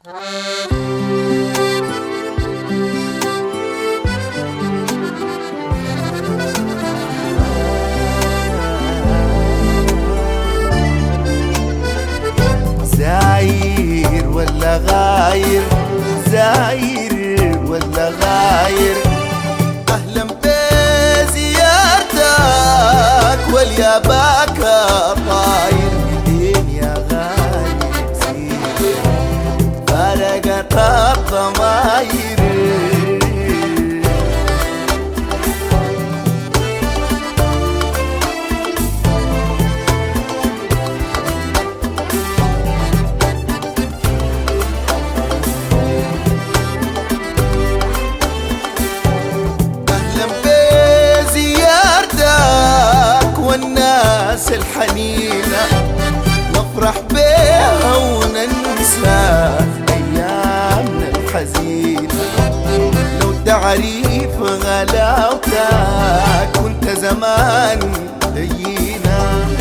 زاير ولا غاير زاير ولا غاير اهلا بزيارتك والياباك طاير بدين يا غاير سير فرقت الضماير اهلا بزيارتك والناس الحنينه نفرح بيها وننسى ايامنا الحزينه لو تعريف غلاوتك كنت زمان لينا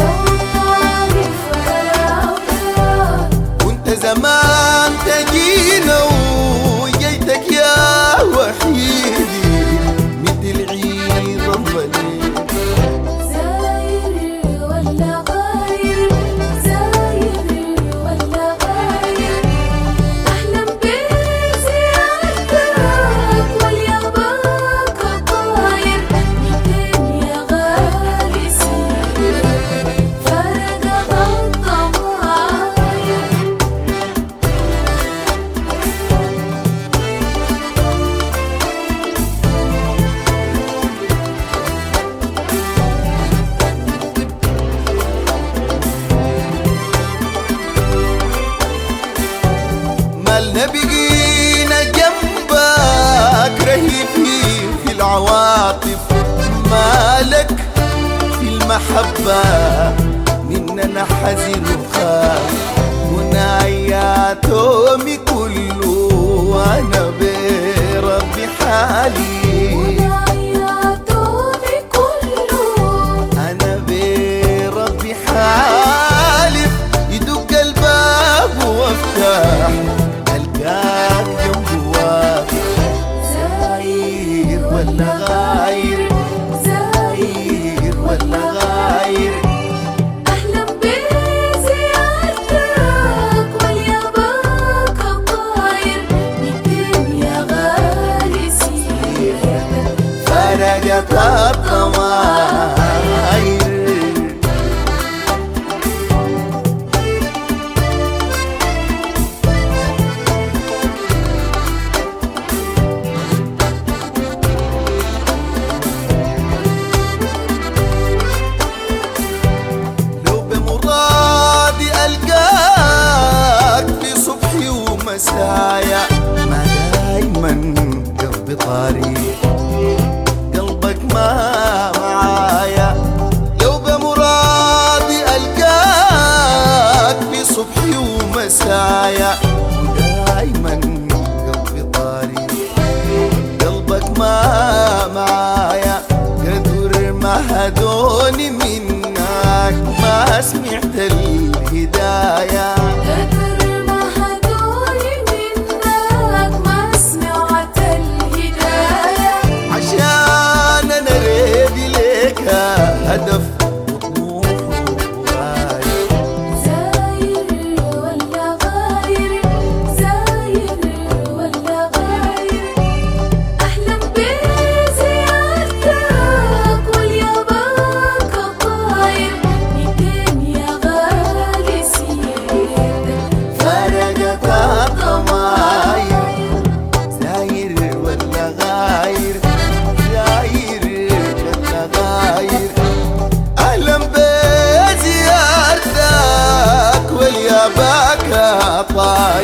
كنت زمان تجينا وجيتك يا وحيدي مثل عيد الظليل زاير ولا غاير زاير ولا غاير أحلم بزيارتك والياباك طاير ميتين يا غالي سير فرقت الضماير مالنا بقينا جنبك رهيفين في العواطف مالك في المحبة مننا حزين وخاف وناياتهم كله وانا بربي حالي وناياتوني كله انا بربي حالف يدق الباب وافتح القاك جنب واقف زاير ولا غاير زاير ولا غاير أحلم بزيارتك والياباك طاير ميتين يا غالي سير فرقت الضماير لو بمرادي ألقاك في صبحي ومسايا ما دايما قلبي طريق قلبك ما معايا لو بمرادي ألقاك في صبحي ومسايا ودايما قلبي طريق قلبك ما معايا قدر ما هدوني منك ما سمعت الهداية قدر ما هدوني منك ما سمعت الهداية عشان انا ريدي لك هدف وطموح وغاية زاير ولا غاير زاير ولا غاير أحلم بزيارتك والياباك طاير ميتين يا غالي سير فرقت الضماير زاير ولا غاير زاير ولا غاير اهلا بزيارتك والياباك طاير